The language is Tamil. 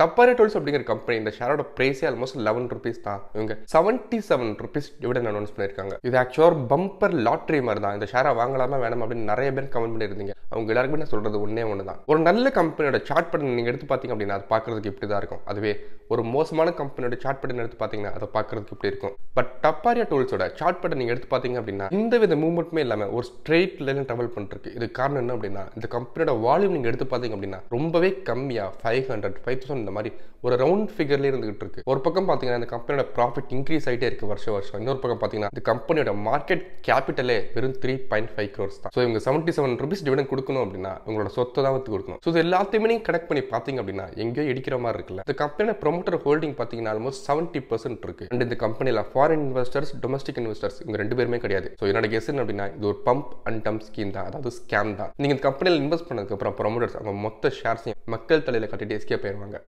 டப்பாரி டோல்ஸ் அப்படிங்கிற கம்பெனி இந்த ஷேரோட பிரைஸே ஆல்மோஸ்ட் லெவன் ருபீஸ் தான் இவங்க seventy seven rupees dividend announce பண்ணியிருக்காங்க இது ஆக்சுவலாக பம்பர் லாட்ரி மாதிரி தான் இந்த ஷேரை வாங்கலாமா வேணாம் அப்படின்னு நிறைய பேர் கமெண்ட் பண்ணியிருந்தீங்க அவங்க எல்லாருக்குமே நான் சொல்றது ஒன்றே ஒன்று தான் ஒரு நல்ல கம்பெனியோட சார்ட் பட்டன் நீங்கள் எடுத்து பார்த்தீங்க அப்படின்னா அது பார்க்கறதுக்கு இப்படி தான் இருக்கும் அதுவே ஒரு மோசமான கம்பெனியோட சார்ட் பட்டன் எடுத்து பார்த்தீங்கன்னா அதை பார்க்கறதுக்கு இப்படி இருக்கும் பட் டப்பாரியா டூல்ஸோட சார்ட் பட்டன் நீங்கள் எடுத்து பார்த்தீங்க அப்படின்னா இந்த வித மூவ்மெண்ட்டுமே இல்லாமல் ஒரு ஸ்ட்ரெயிட் லைன் ட்ராவல் பண்ணிருக்கு இது காரணம் என்ன அப்படின்னா இந்த கம்பெனியோட வால்யூம் நீங்கள் எடுத்து பார்த்தீங்க அப்படின்னா ரொம்பவே கம்மியாக ஃபைவ் ஹண்ட்ரட் ஃபைவ் தௌசண்ட் இந்த மாதிரி ஒரு ரவுண்ட் ஃபிகர்லேயே இருந்துகிட்டு இருக்கு ஒரு பக்கம் பார்த்தீங்கன்னா இந்த கம்பெனியோட ப்ராஃபிட் இன்க்ரீஸ் ஆகிட்டே இருக்கு வருஷம் வருஷம் இன்னொரு பக்கம் பார்த்தீங்கன்னா இந்த கம்பெனியோட மார்க்கெட் கேபிட்டலே வெறும் த்ரீ பாயிண்ட் ஃபைவ் க்ரோர்ஸ் தான் ஸோ இவங்க செவன்ட்டி செவன் ருபீஸ் டிவிடன் கொடுக்கணும் அப்படின்னா உங்களோட சொத்தை தான் வந்து கொடுக்கணும் ஸோ இது எல்லாத்தையுமே நீங்கள் கனெக்ட் பண்ணி பார்த்தீங்க அப்படின்னா எங்கேயோ இடிக்கிற மாதிரி இருக்குல்ல இந்த கம்பெனியோட ப்ரொமோட்டர் ஹோல்டிங் பார்த்தீங்கன்னா ஆல்மோஸ்ட் செவன்ட்டி பர்சன்ட் இருக்கு அண்ட் இந்த கம்பெனியில் ஃபாரின் இன்வெஸ்டர்ஸ் டொமஸ்டிக் இன்வெஸ்டர்ஸ் இவங்க ரெண்டு பேருமே கிடையாது ஸோ என்னோட கெஸ் என்ன அப்படின்னா இது ஒரு பம்ப் அண்ட் டம் ஸ்கீம் தான் அதாவது ஸ்கேம் தான் நீங்கள் இந்த கம்பெனியில் இன்வெஸ்ட் பண்ணதுக்கப்புறம் ப்ரொமோட்டர்ஸ் அவங்க மொத்த ஷேர்ஸையும் மக்கள் தலையில் கட்டிட்டு எஸ்கே போயிடுவாங்க